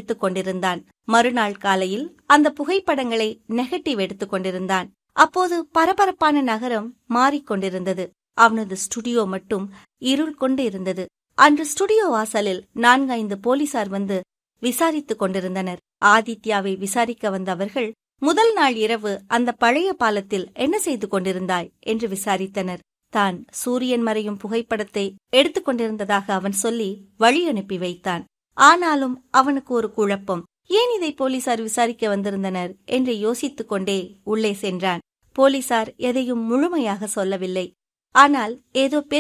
எடுத்துக் கொண்டிருந்தான் மறுநாள் காலையில் அந்த புகைப்படங்களை நெகட்டிவ் எடுத்துக் கொண்டிருந்தான் அப்போது பரபரப்பான நகரம் மாறிக்கொண்டிருந்தது அவனது ஸ்டுடியோ மட்டும் இருள் கொண்டு இருந்தது அன்று ஸ்டுடியோ வாசலில் நான்கைந்து போலீசார் வந்து விசாரித்துக் கொண்டிருந்தனர் ஆதித்யாவை விசாரிக்க வந்த அவர்கள் முதல் நாள் இரவு அந்த பழைய பாலத்தில் என்ன செய்து கொண்டிருந்தாய் என்று விசாரித்தனர் தான் சூரியன் மறையும் புகைப்படத்தை எடுத்துக் கொண்டிருந்ததாக அவன் சொல்லி வழி அனுப்பி வைத்தான் ஆனாலும் அவனுக்கு ஒரு குழப்பம் ஏன் இதை போலீசார் விசாரிக்க வந்திருந்தனர் என்று யோசித்துக் கொண்டே உள்ளே சென்றான் போலீசார் எதையும் முழுமையாக சொல்லவில்லை ஆனால் ஏதோ